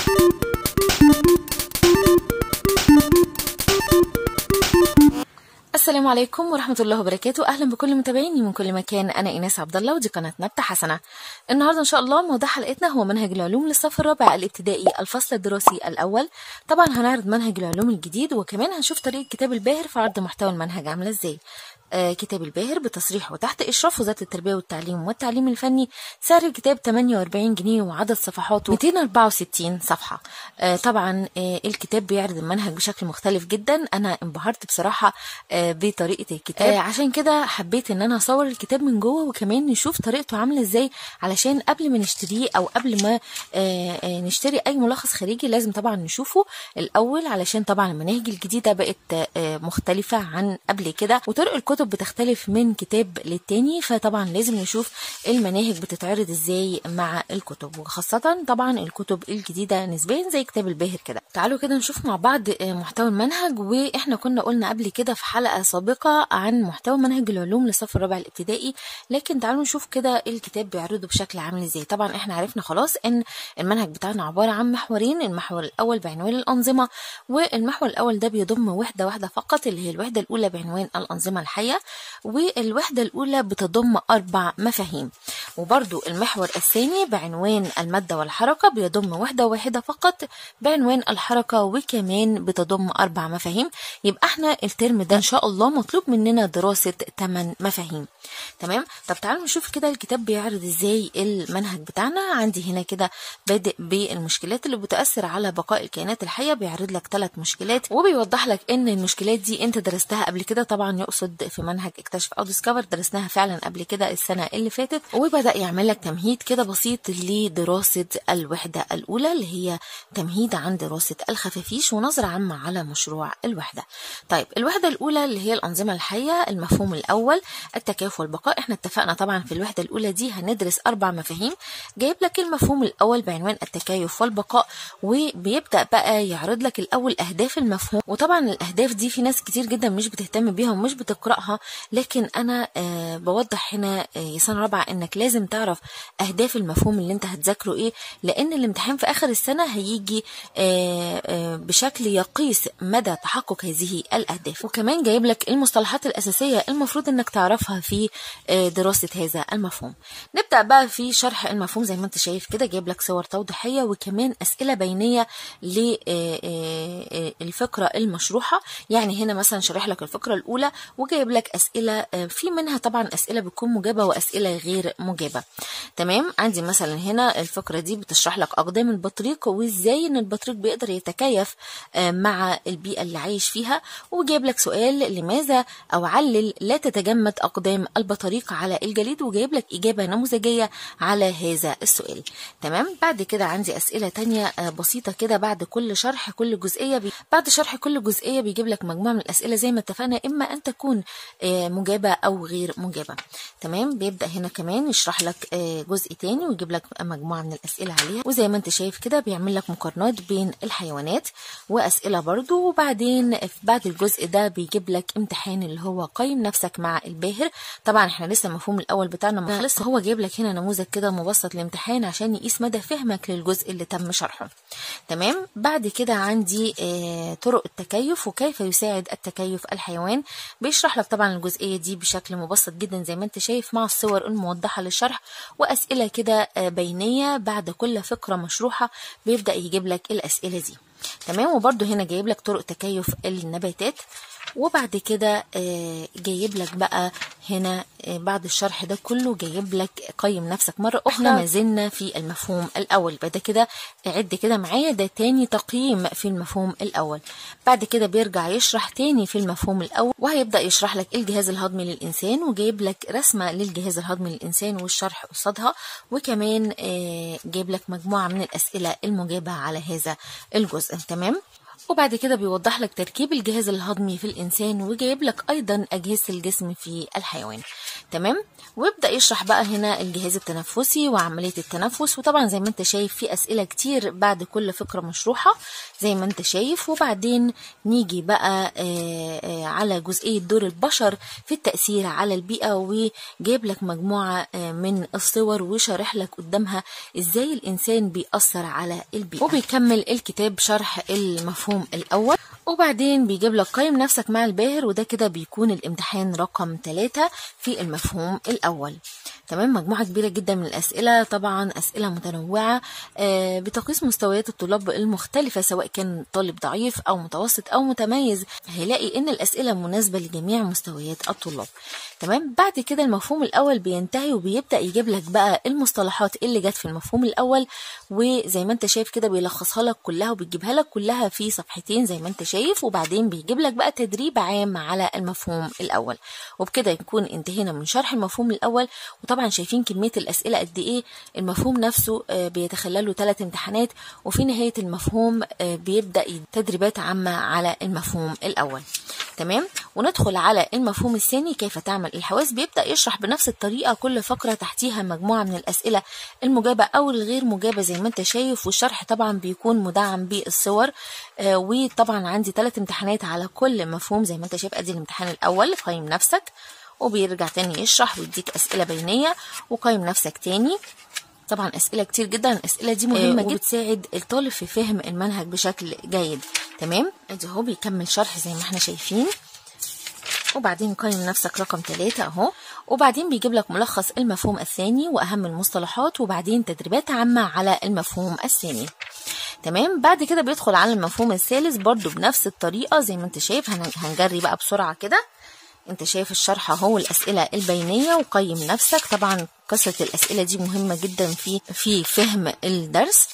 السلام عليكم ورحمة الله وبركاته أهلا بكل متابعيني من كل مكان أنا إيناس عبد الله ودي قناة نبتة حسنة النهاردة إن شاء الله موضوع حلقتنا هو منهج العلوم للصف الرابع الابتدائي الفصل الدراسي الأول طبعا هنعرض منهج العلوم الجديد وكمان هنشوف طريقة كتاب الباهر في عرض محتوى المنهج عاملة إزاي آه كتاب الباهر بتصريح وتحت إشراف وزارة التربية والتعليم والتعليم الفني سعر الكتاب 48 جنيه وعدد صفحاته 264 صفحة آه طبعا آه الكتاب بيعرض المنهج بشكل مختلف جدا أنا انبهرت بصراحة آه بطريقة الكتاب آه عشان كده حبيت إن أنا أصور الكتاب من جوه وكمان نشوف طريقته عاملة إزاي علشان قبل ما نشتريه أو قبل ما آه آه نشتري أي ملخص خارجي لازم طبعا نشوفه الأول علشان طبعا المناهج الجديدة بقت آه مختلفة عن قبل كده وطرق الكتب الكتب بتختلف من كتاب للتاني فطبعا لازم نشوف المناهج بتتعرض ازاي مع الكتب وخاصة طبعا الكتب الجديدة نسبيا زي كتاب الباهر كده تعالوا كده نشوف مع بعض محتوى المنهج واحنا كنا قلنا قبل كده في حلقة سابقة عن محتوى منهج العلوم للصف الرابع الابتدائي لكن تعالوا نشوف كده الكتاب بيعرضه بشكل عامل ازاي طبعا احنا عرفنا خلاص ان المنهج بتاعنا عبارة عن محورين المحور الاول بعنوان الانظمة والمحور الاول ده بيضم وحدة واحدة فقط اللي هي الوحدة الاولى بعنوان الانظمة الحية والوحدة الأولى بتضم أربع مفاهيم وبرضو المحور الثاني بعنوان المادة والحركة بيضم وحدة واحدة فقط بعنوان الحركة وكمان بتضم أربع مفاهيم يبقى احنا الترم ده إن شاء الله مطلوب مننا دراسة 8 مفاهيم تمام طب تعالوا نشوف كده الكتاب بيعرض ازاي المنهج بتاعنا عندي هنا كده بادئ بالمشكلات اللي بتأثر على بقاء الكائنات الحية بيعرض لك ثلاث مشكلات وبيوضح لك ان المشكلات دي انت درستها قبل كده طبعا يقصد في منهج اكتشف او ديسكفر درسناها فعلا قبل كده السنه اللي فاتت وبدا يعمل لك تمهيد كده بسيط لدراسه الوحده الاولى اللي هي تمهيد عن دراسه الخفافيش ونظره عامه على مشروع الوحده طيب الوحده الاولى اللي هي الانظمه الحيه المفهوم الاول التكافؤ والبقاء احنا اتفقنا طبعا في الوحده الاولى دي هندرس اربع مفاهيم جايب لك المفهوم الاول بعنوان التكيف والبقاء وبيبدا بقى يعرض لك الاول اهداف المفهوم وطبعا الاهداف دي في ناس كتير جدا مش بتهتم بيها ومش بتقراها لكن انا آه بوضح هنا آه يا سنه رابعه انك لازم تعرف اهداف المفهوم اللي انت هتذاكره ايه لان الامتحان في اخر السنه هيجي آه بشكل يقيس مدى تحقق هذه الاهداف وكمان جايب لك المصطلحات الاساسيه المفروض انك تعرفها في دراسه هذا المفهوم نبدا بقى في شرح المفهوم زي ما انت شايف كده جايب لك صور توضيحيه وكمان اسئله بينيه للفقره المشروحه يعني هنا مثلا شارح لك الفقره الاولى وجايب لك اسئله في منها طبعا اسئله بتكون مجابه واسئله غير مجابه تمام عندي مثلا هنا الفقره دي بتشرح لك اقدام البطريق وازاي ان البطريق بيقدر يتكيف مع البيئه اللي عايش فيها وجايب لك سؤال لماذا او علل لا تتجمد اقدام البطريق على الجليد وجايب لك اجابه نموذجيه على هذا السؤال تمام بعد كده عندي اسئله تانية بسيطه كده بعد كل شرح كل جزئيه بي... بعد شرح كل جزئيه بيجيب لك مجموعه من الاسئله زي ما اتفقنا اما ان تكون مجابة أو غير مجابة تمام بيبدأ هنا كمان يشرح لك جزء تاني ويجيب لك مجموعة من الأسئلة عليها وزي ما انت شايف كده بيعمل لك مقارنات بين الحيوانات وأسئلة برضو وبعدين بعد الجزء ده بيجيب لك امتحان اللي هو قيم نفسك مع الباهر طبعا احنا لسه المفهوم الأول بتاعنا ما خلص هو جايب لك هنا نموذج كده مبسط للامتحان عشان يقيس مدى فهمك للجزء اللي تم شرحه تمام بعد كده عندي اه طرق التكيف وكيف يساعد التكيف الحيوان بيشرح لك طبعا الجزئية دي بشكل مبسط جدا زي ما انت شايف مع الصور الموضحة للشرح وأسئلة كده بينية بعد كل فقرة مشروحة بيبدأ يجيب لك الأسئلة دي تمام وبرده هنا جايب لك طرق تكيف النباتات وبعد كده جايب لك بقى هنا بعد الشرح ده كله جايب لك قيم نفسك مرة أخرى ما زلنا في المفهوم الأول يبقى ده كده عد كده معايا ده تاني تقييم في المفهوم الأول بعد كده بيرجع يشرح تاني في المفهوم الأول وهيبدأ يشرح لك الجهاز الهضمي للإنسان وجايب لك رسمة للجهاز الهضمي للإنسان والشرح قصادها وكمان جايب لك مجموعة من الأسئلة المجابة على هذا الجزء تمام وبعد كده بيوضح لك تركيب الجهاز الهضمي في الإنسان وجايب لك أيضا أجهزة الجسم في الحيوان تمام ويبدأ يشرح بقى هنا الجهاز التنفسي وعملية التنفس وطبعا زي ما انت شايف في أسئلة كتير بعد كل فقرة مشروحة زي ما انت شايف وبعدين نيجي بقى آه، آه، على جزئية دور البشر في التأثير على البيئة وجايب لك مجموعة آه، من الصور وشارح لك قدامها ازاي الإنسان بيأثر على البيئة وبيكمل الكتاب شرح المفهوم الأول وبعدين بيجيب لك قيم نفسك مع الباهر وده كده بيكون الامتحان رقم ثلاثة في المفهوم الأول تمام مجموعة كبيرة جدا من الأسئلة طبعا أسئلة متنوعة آه، بتقيس مستويات الطلاب المختلفة سواء كان طالب ضعيف أو متوسط أو متميز هيلاقي إن الأسئلة مناسبة لجميع مستويات الطلاب تمام بعد كده المفهوم الأول بينتهي وبيبدأ يجيب لك بقى المصطلحات اللي جت في المفهوم الأول وزي ما انت شايف كده بيلخصها لك كلها وبيجيبها لك كلها في صفحتين زي ما انت شايف وبعدين بيجيب لك بقى تدريب عام على المفهوم الأول وبكده يكون انتهينا من شرح المفهوم الأول وطبعا شايفين كمية الأسئلة قد إيه المفهوم نفسه آه، بيتخلله ثلاث امتحانات وفي نهاية المفهوم آه، بيبدأ تدريبات عامة على المفهوم الأول تمام وندخل على المفهوم الثاني كيف تعمل الحواس بيبدأ يشرح بنفس الطريقة كل فقرة تحتيها مجموعة من الأسئلة المجابة أو الغير مجابة زي ما انت شايف والشرح طبعا بيكون مدعم بالصور آه وطبعا عندي ثلاث امتحانات على كل مفهوم زي ما انت شايف ادي الامتحان الأول قيم نفسك وبيرجع تاني يشرح ويديك أسئلة بينية وقيم نفسك تاني طبعا أسئلة كتير جدا الأسئلة دي مهمة جدا وبتساعد الطالب في فهم المنهج بشكل جيد تمام ادي اهو بيكمل شرح زي ما احنا شايفين وبعدين قيم نفسك رقم ثلاثة اهو وبعدين بيجيب لك ملخص المفهوم الثاني واهم المصطلحات وبعدين تدريبات عامة على المفهوم الثاني تمام بعد كده بيدخل على المفهوم الثالث برضو بنفس الطريقة زي ما انت شايف هن- هنجري بقى بسرعة كده انت شايف الشرح اهو الاسئله البينيه وقيم نفسك طبعا كثره الاسئله دي مهمه جدا في في فهم الدرس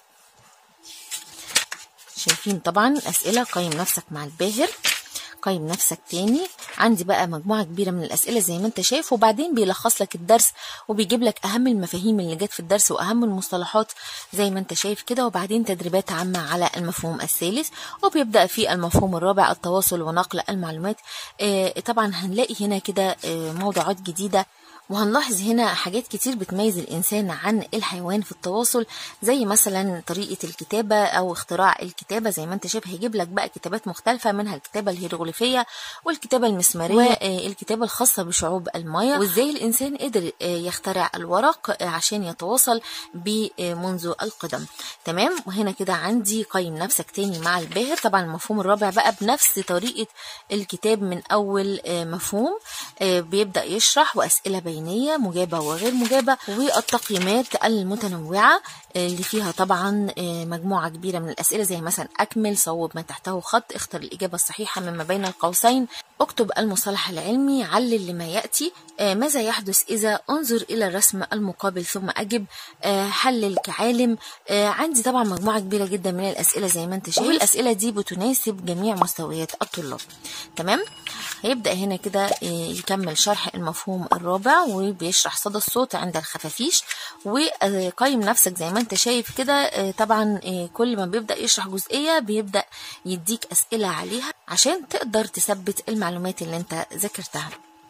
شايفين طبعا اسئله قيم نفسك مع الباهر قيم نفسك تاني عندي بقى مجموعة كبيرة من الأسئلة زي ما انت شايف وبعدين بيلخص لك الدرس وبيجيب لك أهم المفاهيم اللي جت في الدرس وأهم المصطلحات زي ما انت شايف كده وبعدين تدريبات عامة على المفهوم الثالث وبيبدأ في المفهوم الرابع التواصل ونقل المعلومات آه طبعا هنلاقي هنا كده آه موضوعات جديدة وهنلاحظ هنا حاجات كتير بتميز الإنسان عن الحيوان في التواصل زي مثلا طريقة الكتابة أو اختراع الكتابة زي ما انت شايف هيجيب لك بقى كتابات مختلفة منها الكتابة الهيروغليفية والكتابة المسمارية والكتابة الخاصة بشعوب المياه وازاي الإنسان قدر آه، يخترع الورق آه، عشان يتواصل بيه آه، منذ القدم تمام وهنا كده عندي قيم نفسك تاني مع الباهر طبعا المفهوم الرابع بقى بنفس طريقة الكتاب من أول آه، مفهوم آه، بيبدأ يشرح وأسئلة بينية مجابة وغير مجابة والتقييمات المتنوعة آه، اللي فيها طبعا آه، مجموعة كبيرة من الأسئلة زي مثلا أكمل صوب ما تحته خط اختر الإجابة الصحيحة مما بين القوسين اكتب المصطلح العلمي علل لما يأتي آه، ماذا يحدث إذا انظر إلى الرسم المقابل ثم أجب آه، حلل كعالم آه، عندي طبعا مجموعة كبيرة جدا من الأسئلة زي ما انت شايف والأسئلة دي بتناسب جميع مستويات الطلاب تمام هيبدأ هنا كده آه، يكمل شرح المفهوم الرابع وبيشرح صدى الصوت عند الخفافيش وقيم نفسك زي ما انت شايف كده آه، طبعا آه، كل ما بيبدأ يشرح جزئية بيبدأ يديك أسئلة عليها عشان تقدر تثبت المعلومات اللي انت ذاكرتها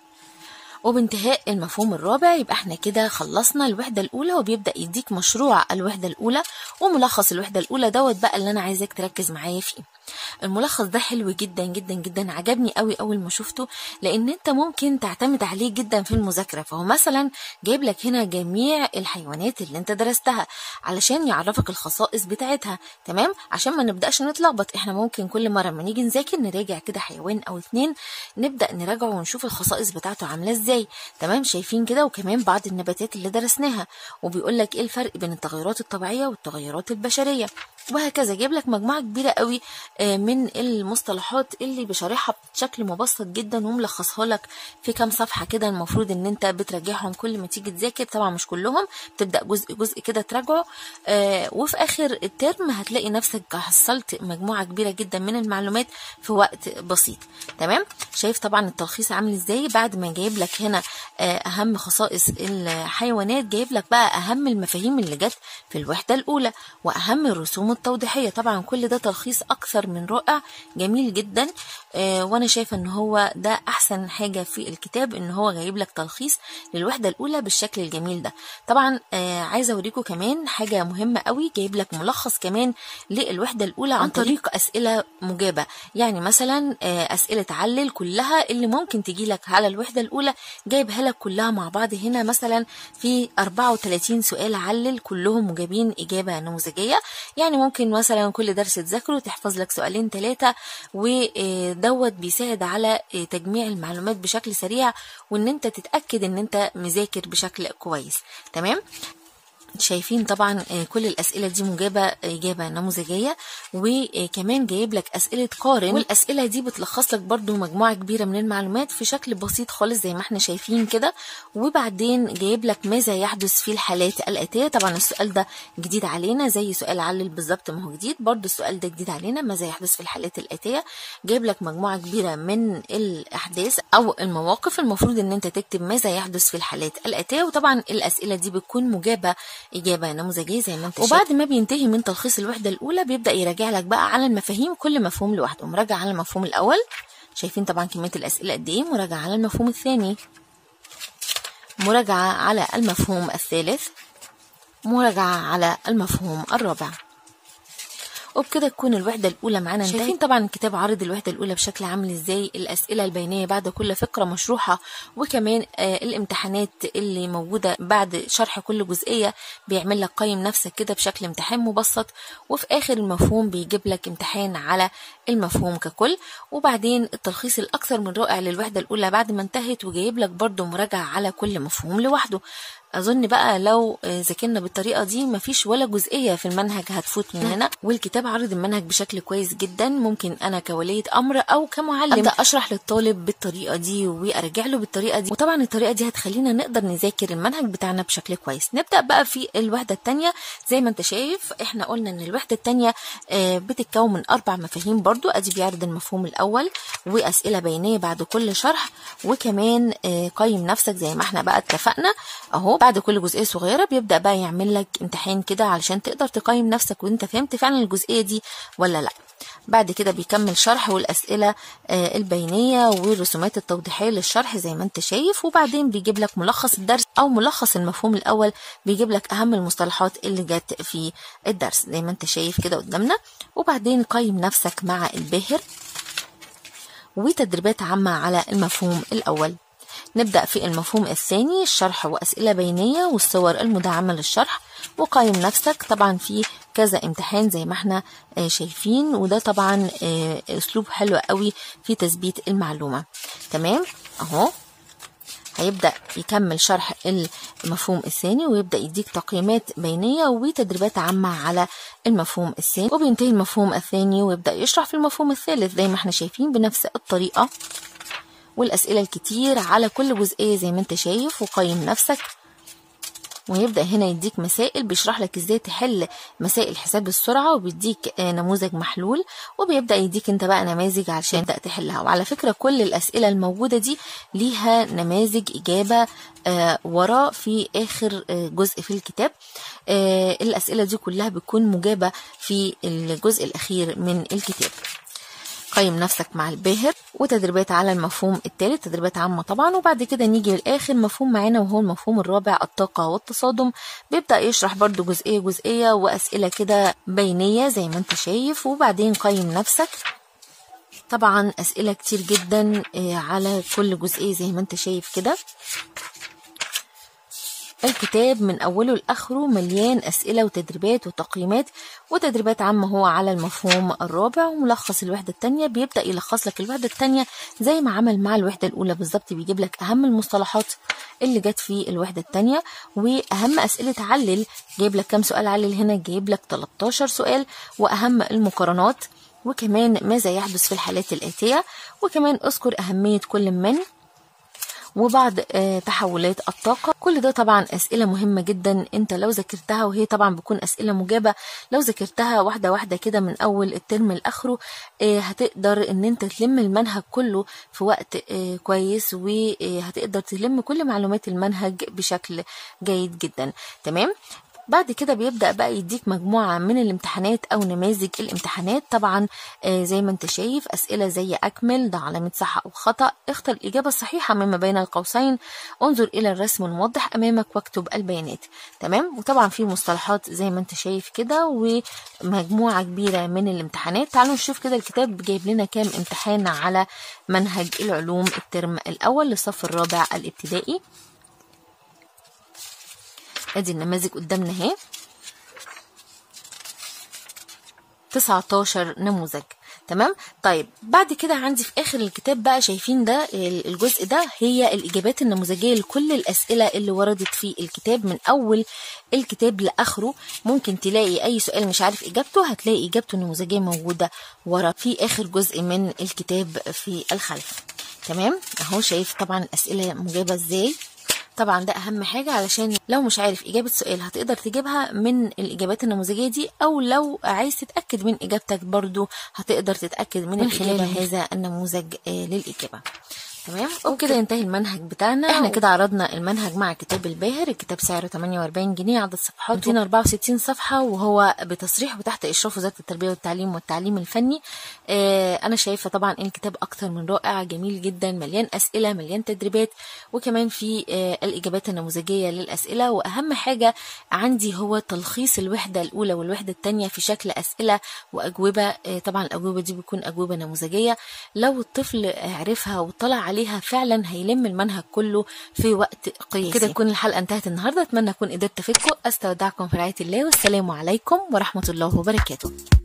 وبانتهاء المفهوم الرابع يبقى احنا كده خلصنا الوحدة الأولى وبيبدأ يديك مشروع الوحدة الأولى وملخص الوحدة الأولى دوت بقى اللي أنا عايزك تركز معايا فيه الملخص ده حلو جدا جدا جدا عجبني قوي أول ما شفته لأن أنت ممكن تعتمد عليه جدا في المذاكرة فهو مثلا جايب لك هنا جميع الحيوانات اللي أنت درستها علشان يعرفك الخصائص بتاعتها تمام عشان ما نبدأش نتلخبط احنا ممكن كل مرة ما نيجي نذاكر نراجع كده حيوان أو اتنين نبدأ نراجعه ونشوف الخصائص بتاعته عاملة ازاي تمام شايفين كده وكمان بعض النباتات اللي درسناها وبيقول لك ايه الفرق بين التغيرات الطبيعية والتغيرات البشرية وهكذا جايب لك مجموعة كبيرة قوي آه، من المصطلحات اللي بشرحها بشكل مبسط جدا وملخصها لك في كام صفحة كده المفروض ان انت بتراجعهم كل ما تيجي تذاكر طبعا مش كلهم تبدأ جزء جزء كده تراجعه آه، وفي اخر الترم هتلاقي نفسك حصلت مجموعة كبيرة جدا من المعلومات في وقت بسيط تمام شايف طبعا التلخيص عامل ازاي بعد ما جايب لك هنا آه، اهم خصائص الحيوانات جايب لك بقى اهم المفاهيم اللي جت في الوحدة الاولى واهم الرسوم معلومات توضيحية طبعا كل ده تلخيص أكثر من رائع جميل جدا آه وأنا شايفة إن هو ده أحسن حاجة في الكتاب إن هو جايب لك تلخيص للوحدة الأولى بالشكل الجميل ده طبعا آه عايزة أوريكم كمان حاجة مهمة قوي جايب لك ملخص كمان للوحدة الأولى عن طريق أسئلة مجابة يعني مثلا آه أسئلة علل كلها اللي ممكن تجي لك على الوحدة الأولى جايبها لك كلها مع بعض هنا مثلا في 34 سؤال علل كلهم مجابين إجابة نموذجية يعني ممكن مثلا كل درس تذاكره تحفظ لك سؤالين ثلاثة ودوت بيساعد على آه، تجميع المعلومات بشكل سريع وان انت تتأكد ان انت مذاكر بشكل كويس تمام شايفين طبعا آه، كل الأسئلة دي مجابة إجابة نموذجية وكمان جايب لك أسئلة قارن والأسئلة دي بتلخص لك برضو مجموعة كبيرة من المعلومات في شكل بسيط خالص زي ما احنا شايفين كده وبعدين جايب لك ماذا يحدث في الحالات الآتية طبعا السؤال ده جديد علينا زي سؤال علل بالظبط ما هو جديد برضو السؤال ده جديد علينا ماذا يحدث في الحالات الآتية جايب لك مجموعة كبيرة من الأحداث أو المواقف المفروض إن أنت تكتب ماذا يحدث في الحالات الآتية وطبعا الأسئلة دي بتكون مجابة إجابة نموذجية زي ما أنت شايف. وبعد ما بينتهي من تلخيص الوحدة الأولى بيبدأ يراجع لك بقى على المفاهيم كل مفهوم لوحده مراجعة على المفهوم الأول شايفين طبعا كمية الأسئلة قد إيه مراجعة على المفهوم الثاني مراجعة على المفهوم الثالث مراجعة على المفهوم الرابع وبكده تكون الوحدة الأولى معانا انتهت شايفين طبعا الكتاب عارض الوحدة الأولى بشكل عامل ازاي الأسئلة البيانية بعد كل فقرة مشروحة وكمان آه الامتحانات اللي موجودة بعد شرح كل جزئية بيعمل لك قيم نفسك كده بشكل امتحان مبسط وفي آخر المفهوم بيجيب لك امتحان على المفهوم ككل وبعدين التلخيص الأكثر من رائع للوحدة الأولى بعد ما انتهت وجايب لك برضه مراجعة على كل مفهوم لوحده اظن بقى لو آه، ذاكرنا بالطريقه دي مفيش ولا جزئيه في المنهج هتفوت مننا والكتاب عرض المنهج بشكل كويس جدا ممكن انا كوليه امر او كمعلم ابدا اشرح للطالب بالطريقه دي وارجع له بالطريقه دي وطبعا الطريقه دي هتخلينا نقدر نذاكر المنهج بتاعنا بشكل كويس نبدا بقى في الوحده الثانيه زي ما انت شايف احنا قلنا ان الوحده الثانيه بتتكون من اربع مفاهيم برضو ادي بيعرض المفهوم الاول واسئله بيانيه بعد كل شرح وكمان آه، قيم نفسك زي ما احنا بقى اتفقنا اهو بعد كل جزئيه صغيره بيبدا بقى يعمل لك امتحان كده علشان تقدر تقيم نفسك وانت فهمت فعلا الجزئيه دي ولا لا بعد كده بيكمل شرح والأسئلة آه، البينية والرسومات التوضيحية للشرح زي ما انت شايف وبعدين بيجيب لك ملخص الدرس أو ملخص المفهوم الأول بيجيب لك أهم المصطلحات اللي جت في الدرس زي ما انت شايف كده قدامنا وبعدين قيم نفسك مع الباهر وتدريبات عامة على المفهوم الأول نبدأ في المفهوم الثاني الشرح وأسئلة بينية والصور المدعمة للشرح وقيم نفسك طبعا في كذا امتحان زي ما احنا آه، شايفين وده طبعا آه، اسلوب حلو قوي في تثبيت المعلومة تمام اهو هيبدأ يكمل شرح المفهوم الثاني ويبدأ يديك تقييمات بينية وتدريبات عامة على المفهوم الثاني وبينتهي المفهوم الثاني ويبدأ يشرح في المفهوم الثالث زي ما احنا شايفين بنفس الطريقة والأسئلة الكتير على كل جزئية زي ما انت شايف وقيم نفسك ويبدأ هنا يديك مسائل بيشرح لك ازاي تحل مسائل حساب السرعة وبيديك آه، نموذج محلول وبيبدأ يديك انت بقى نماذج علشان تبدأ تحلها وعلى فكرة كل الأسئلة الموجودة دي ليها نماذج إجابة آه، ورا في آخر آه، جزء في الكتاب آه، الأسئلة دي كلها بتكون مجابة في الجزء الأخير من الكتاب قيم نفسك مع الباهر وتدريبات على المفهوم الثالث تدريبات عامة طبعا وبعد كده نيجي للآخر مفهوم معانا وهو المفهوم الرابع الطاقة والتصادم بيبدأ يشرح برضو جزئية جزئية وأسئلة كده بينية زي ما انت شايف وبعدين قيم نفسك طبعا أسئلة كتير جدا آه، على كل جزئية زي ما انت شايف كده الكتاب من أوله لآخره مليان أسئلة وتدريبات وتقييمات وتدريبات عامة هو على المفهوم الرابع وملخص الوحدة التانية بيبدأ يلخص لك الوحدة التانية زي ما عمل مع الوحدة الأولى بالظبط بيجيب لك أهم المصطلحات اللي جت في الوحدة التانية وأهم أسئلة علل جايب لك كام سؤال علل هنا جايب لك 13 سؤال وأهم المقارنات وكمان ماذا يحدث في الحالات الآتية وكمان أذكر أهمية كل من وبعض آه، تحولات الطاقة كل ده طبعا أسئلة مهمة جدا أنت لو ذاكرتها وهي طبعا بتكون أسئلة مجابة لو ذاكرتها واحدة واحدة كده من أول الترم لآخره آه، هتقدر أن أنت تلم المنهج كله في وقت آه، كويس وهتقدر تلم كل معلومات المنهج بشكل جيد جدا تمام بعد كده بيبدأ بقى يديك مجموعة من الامتحانات أو نماذج الامتحانات طبعا آه، زي ما انت شايف أسئلة زي أكمل ده علامة صح أو خطأ اختر الإجابة الصحيحة مما بين القوسين انظر إلى الرسم الموضح أمامك واكتب البيانات تمام وطبعا في مصطلحات زي ما انت شايف كده ومجموعة كبيرة من الامتحانات تعالوا نشوف كده الكتاب جايب لنا كام امتحان على منهج العلوم الترم الأول للصف الرابع الابتدائي ادي النماذج قدامنا اهي 19 نموذج تمام طيب بعد كده عندي في اخر الكتاب بقى شايفين ده ال- الجزء ده هي الاجابات النموذجيه لكل الاسئله اللي وردت في الكتاب من اول الكتاب لاخره ممكن تلاقي اي سؤال مش عارف اجابته هتلاقي اجابته النموذجيه موجوده ورا في اخر جزء من الكتاب في الخلف تمام اهو شايف طبعا الاسئله مجابه ازاي طبعا ده اهم حاجة علشان لو مش عارف اجابة سؤال هتقدر تجيبها من الاجابات النموذجية دي او لو عايز تتأكد من اجابتك برضو هتقدر تتأكد من, من خلال هذا النموذج آه، للاجابة تمام وبكده ينتهي المنهج بتاعنا احنا كده عرضنا المنهج مع كتاب الباهر الكتاب سعره 48 جنيه عدد صفحاته 264 صفحة وهو بتصريح وتحت اشراف وزارة التربية والتعليم والتعليم الفني آه انا شايفة طبعا ان الكتاب اكتر من رائع جميل جدا مليان اسئلة مليان تدريبات وكمان في آه الاجابات النموذجية للاسئلة واهم حاجة عندي هو تلخيص الوحدة الاولى والوحدة الثانية في شكل اسئلة واجوبة آه طبعا الاجوبة دي بتكون اجوبة نموذجية لو الطفل عرفها واطلع عليها فعلا هيلم المنهج كله في وقت قياسي كده تكون الحلقة انتهت النهاردة اتمنى اكون قدرت افيدكم استودعكم في رعاية الله والسلام عليكم ورحمة الله وبركاته